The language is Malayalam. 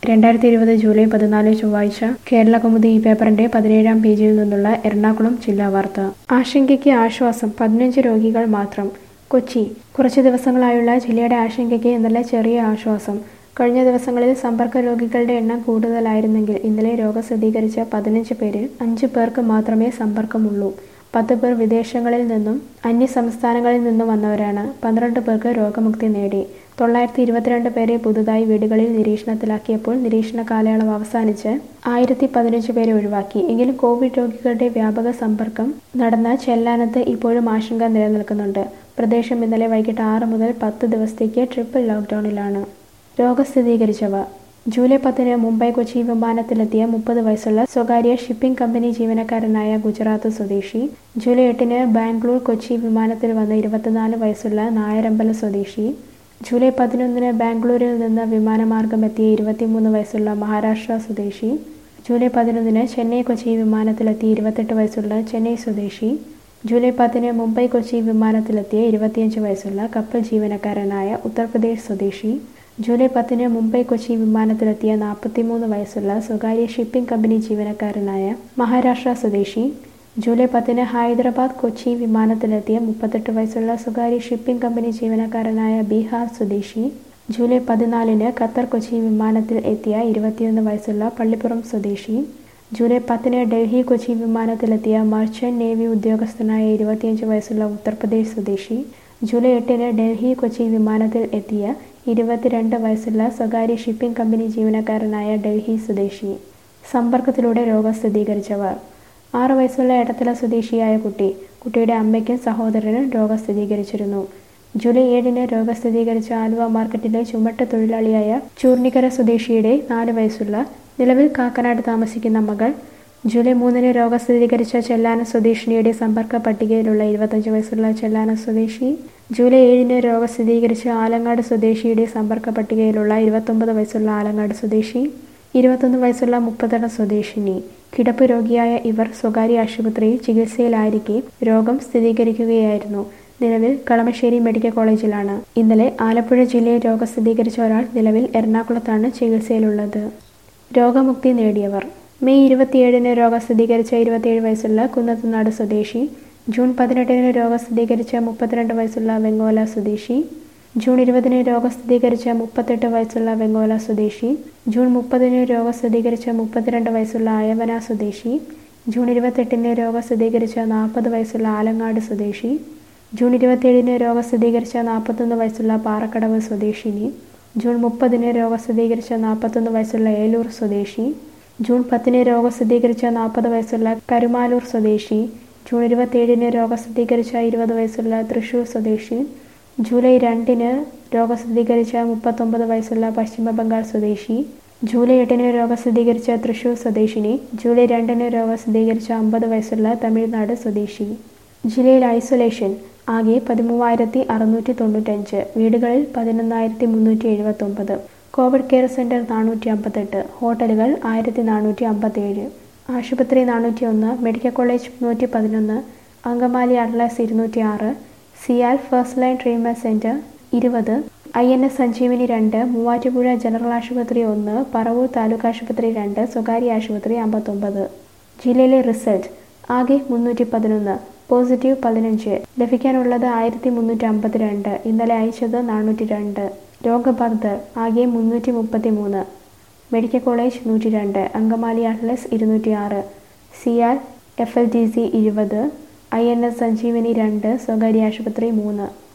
രണ്ടായിരത്തി ഇരുപത് ജൂലൈ പതിനാല് ചൊവ്വാഴ്ച കേരള കൗമുദി ഈ പേപ്പറിന്റെ പതിനേഴാം പേജിൽ നിന്നുള്ള എറണാകുളം ജില്ലാ വാർത്ത ആശങ്കയ്ക്ക് ആശ്വാസം പതിനഞ്ച് രോഗികൾ മാത്രം കൊച്ചി കുറച്ച് ദിവസങ്ങളായുള്ള ജില്ലയുടെ ആശങ്കയ്ക്ക് ഇന്നലെ ചെറിയ ആശ്വാസം കഴിഞ്ഞ ദിവസങ്ങളിൽ സമ്പർക്ക രോഗികളുടെ എണ്ണം കൂടുതലായിരുന്നെങ്കിൽ ഇന്നലെ രോഗം സ്ഥിരീകരിച്ച പതിനഞ്ച് പേരിൽ അഞ്ച് പേർക്ക് മാത്രമേ സമ്പർക്കമുള്ളൂ പത്ത് പേർ വിദേശങ്ങളിൽ നിന്നും അന്യ സംസ്ഥാനങ്ങളിൽ നിന്നും വന്നവരാണ് പന്ത്രണ്ട് പേർക്ക് രോഗമുക്തി നേടി തൊള്ളായിരത്തി ഇരുപത്തിരണ്ട് പേരെ പുതുതായി വീടുകളിൽ നിരീക്ഷണത്തിലാക്കിയപ്പോൾ നിരീക്ഷണ കാലയളവ് അവസാനിച്ച് ആയിരത്തി പതിനഞ്ച് പേരെ ഒഴിവാക്കി എങ്കിലും കോവിഡ് രോഗികളുടെ വ്യാപക സമ്പർക്കം നടന്ന ചെല്ലാനത്ത് ഇപ്പോഴും ആശങ്ക നിലനിൽക്കുന്നുണ്ട് പ്രദേശം ഇന്നലെ വൈകിട്ട് ആറ് മുതൽ പത്ത് ദിവസത്തേക്ക് ട്രിപ്പിൾ ലോക്ക്ഡൌണിലാണ് രോഗം സ്ഥിരീകരിച്ചവർ ജൂലൈ പത്തിന് മുംബൈ കൊച്ചി വിമാനത്തിലെത്തിയ മുപ്പത് വയസ്സുള്ള സ്വകാര്യ ഷിപ്പിംഗ് കമ്പനി ജീവനക്കാരനായ ഗുജറാത്ത് സ്വദേശി ജൂലൈ എട്ടിന് ബാംഗ്ലൂർ കൊച്ചി വിമാനത്തിൽ വന്ന ഇരുപത്തിനാല് വയസ്സുള്ള നായരമ്പല സ്വദേശി ജൂലൈ പതിനൊന്നിന് ബാംഗ്ലൂരിൽ നിന്ന് വിമാനമാർഗം എത്തിയ ഇരുപത്തിമൂന്ന് വയസ്സുള്ള മഹാരാഷ്ട്ര സ്വദേശി ജൂലൈ പതിനൊന്നിന് ചെന്നൈ കൊച്ചി വിമാനത്തിലെത്തിയ ഇരുപത്തെട്ട് വയസ്സുള്ള ചെന്നൈ സ്വദേശി ജൂലൈ പത്തിന് മുംബൈ കൊച്ചി വിമാനത്തിലെത്തിയ ഇരുപത്തിയഞ്ച് വയസ്സുള്ള കപ്പൽ ജീവനക്കാരനായ ഉത്തർപ്രദേശ് സ്വദേശി ജൂലൈ പത്തിന് മുംബൈ കൊച്ചി വിമാനത്തിലെത്തിയ നാൽപ്പത്തിമൂന്ന് വയസ്സുള്ള സ്വകാര്യ ഷിപ്പിംഗ് കമ്പനി ജീവനക്കാരനായ മഹാരാഷ്ട്ര സ്വദേശി ജൂലൈ പത്തിന് ഹൈദരാബാദ് കൊച്ചി വിമാനത്തിലെത്തിയ മുപ്പത്തെട്ട് വയസ്സുള്ള സ്വകാര്യ ഷിപ്പിംഗ് കമ്പനി ജീവനക്കാരനായ ബീഹാർ സ്വദേശി ജൂലൈ പതിനാലിന് ഖത്തർ കൊച്ചി വിമാനത്തിൽ എത്തിയ ഇരുപത്തിയൊന്ന് വയസ്സുള്ള പള്ളിപ്പുറം സ്വദേശി ജൂലൈ പത്തിന് ഡൽഹി കൊച്ചി വിമാനത്തിലെത്തിയ മർച്ചന്റ് നേവി ഉദ്യോഗസ്ഥനായ ഇരുപത്തിയഞ്ച് വയസ്സുള്ള ഉത്തർപ്രദേശ് സ്വദേശി ജൂലൈ എട്ടിന് ഡൽഹി കൊച്ചി വിമാനത്തിൽ എത്തിയ ഇരുപത്തിരണ്ട് വയസ്സുള്ള സ്വകാര്യ ഷിപ്പിംഗ് കമ്പനി ജീവനക്കാരനായ ഡൽഹി സ്വദേശി സമ്പർക്കത്തിലൂടെ രോഗം സ്ഥിരീകരിച്ചവർ ആറ് വയസ്സുള്ള എടത്തല സ്വദേശിയായ കുട്ടി കുട്ടിയുടെ അമ്മയ്ക്കും സഹോദരനും രോഗം സ്ഥിരീകരിച്ചിരുന്നു ജൂലൈ ഏഴിന് രോഗം സ്ഥിരീകരിച്ച ആലുവ മാർക്കറ്റിലെ ചുമട്ട് തൊഴിലാളിയായ ചൂർണിക്കര സ്വദേശിയുടെ നാല് വയസ്സുള്ള നിലവിൽ കാക്കനാട് താമസിക്കുന്ന മകൾ ജൂലൈ മൂന്നിന് രോഗം സ്ഥിരീകരിച്ച ചെല്ലാന സ്വദേശിനിയുടെ സമ്പർക്ക പട്ടികയിലുള്ള ഇരുപത്തഞ്ച് വയസ്സുള്ള ചെല്ലാന സ്വദേശി ജൂലൈ ഏഴിന് രോഗം സ്ഥിരീകരിച്ച ആലങ്ങാട് സ്വദേശിയുടെ സമ്പർക്ക പട്ടികയിലുള്ള ഇരുപത്തൊമ്പത് വയസ്സുള്ള ആലങ്ങാട് സ്വദേശി ഇരുപത്തൊന്ന് വയസ്സുള്ള മുപ്പതട സ്വദേശിനി കിടപ്പ് രോഗിയായ ഇവർ സ്വകാര്യ ആശുപത്രിയിൽ ചികിത്സയിലായിരിക്കെ രോഗം സ്ഥിരീകരിക്കുകയായിരുന്നു നിലവിൽ കളമശ്ശേരി മെഡിക്കൽ കോളേജിലാണ് ഇന്നലെ ആലപ്പുഴ ജില്ലയിൽ രോഗം സ്ഥിരീകരിച്ച ഒരാൾ നിലവിൽ എറണാകുളത്താണ് ചികിത്സയിലുള്ളത് രോഗമുക്തി നേടിയവർ മെയ് ഇരുപത്തിയേഴിന് രോഗം സ്ഥിരീകരിച്ച ഇരുപത്തിയേഴ് വയസ്സുള്ള കുന്നത്തുനാട് സ്വദേശി ജൂൺ പതിനെട്ടിന് രോഗം സ്ഥിരീകരിച്ച മുപ്പത്തിരണ്ട് വയസ്സുള്ള വെങ്ങോല സ്വദേശി ജൂൺ ഇരുപതിന് രോഗം സ്ഥിരീകരിച്ച മുപ്പത്തെട്ട് വയസ്സുള്ള വെങ്ങോല സ്വദേശി ജൂൺ മുപ്പതിന് രോഗം സ്ഥിരീകരിച്ച മുപ്പത്തിരണ്ട് വയസ്സുള്ള അയവന സ്വദേശി ജൂൺ ഇരുപത്തെട്ടിന് രോഗം സ്ഥിരീകരിച്ച നാൽപ്പത് വയസ്സുള്ള ആലങ്ങാട് സ്വദേശി ജൂൺ ഇരുപത്തിയേഴിന് രോഗം സ്ഥിരീകരിച്ച നാൽപ്പത്തൊന്ന് വയസ്സുള്ള പാറക്കടവ് സ്വദേശിനി ജൂൺ മുപ്പതിന് രോഗം സ്ഥിരീകരിച്ച നാൽപ്പത്തൊന്ന് വയസ്സുള്ള ഏലൂർ സ്വദേശി ജൂൺ പത്തിന് രോഗം സ്ഥിരീകരിച്ച നാൽപ്പത് വയസ്സുള്ള കരുമാലൂർ സ്വദേശി ജൂൺ ഇരുപത്തിയേഴിന് രോഗം സ്ഥിരീകരിച്ച ഇരുപത് വയസ്സുള്ള തൃശൂർ സ്വദേശി ജൂലൈ രണ്ടിന് രോഗം സ്ഥിരീകരിച്ച മുപ്പത്തൊമ്പത് വയസ്സുള്ള പശ്ചിമ ബംഗാൾ സ്വദേശി ജൂലൈ എട്ടിന് രോഗം സ്ഥിരീകരിച്ച തൃശൂർ സ്വദേശിനി ജൂലൈ രണ്ടിന് രോഗം സ്ഥിരീകരിച്ച അമ്പത് വയസ്സുള്ള തമിഴ്നാട് സ്വദേശി ജില്ലയിൽ ഐസൊലേഷൻ ആകെ പതിമൂവായിരത്തി അറുന്നൂറ്റി തൊണ്ണൂറ്റഞ്ച് വീടുകളിൽ പതിനൊന്നായിരത്തി മുന്നൂറ്റി എഴുപത്തൊമ്പത് കോവിഡ് കെയർ സെൻറ്റർ നാനൂറ്റി അമ്പത്തെട്ട് ഹോട്ടലുകൾ ആയിരത്തി നാനൂറ്റി അമ്പത്തേഴ് ആശുപത്രി നാനൂറ്റി ഒന്ന് മെഡിക്കൽ കോളേജ് നൂറ്റി പതിനൊന്ന് അങ്കമാലി അറ്റ്ലസ് ഇരുന്നൂറ്റി ആറ് CIAL first line treatment centre ഇരുപത് ഐ എൻ എസ് സഞ്ജീവിനി രണ്ട് മൂവാറ്റുപുഴ ജനറൽ ആശുപത്രി ഒന്ന് പറവൂർ താലൂക്ക് ആശുപത്രി രണ്ട് സ്വകാര്യ ആശുപത്രി അമ്പത്തൊമ്പത് ജില്ലയിലെ റിസൾട്ട് ആകെ മുന്നൂറ്റി പതിനൊന്ന് പോസിറ്റീവ് പതിനഞ്ച് ലഭിക്കാനുള്ളത് ആയിരത്തി മുന്നൂറ്റി അമ്പത്തിരണ്ട് ഇന്നലെ അയച്ചത് നാനൂറ്റി രണ്ട് രോഗബാധിതർ ആകെ മുന്നൂറ്റി മുപ്പത്തി മൂന്ന് മെഡിക്കൽ കോളേജ് നൂറ്റി രണ്ട് അങ്കമാലി അറ്റ്ലസ് ഇരുന്നൂറ്റി ആറ് CIAL F L T C ഇരുപത് ഐ എൻ എസ് സഞ്ജീവനി രണ്ട് സ്വകാര്യ ആശുപത്രി മൂന്ന്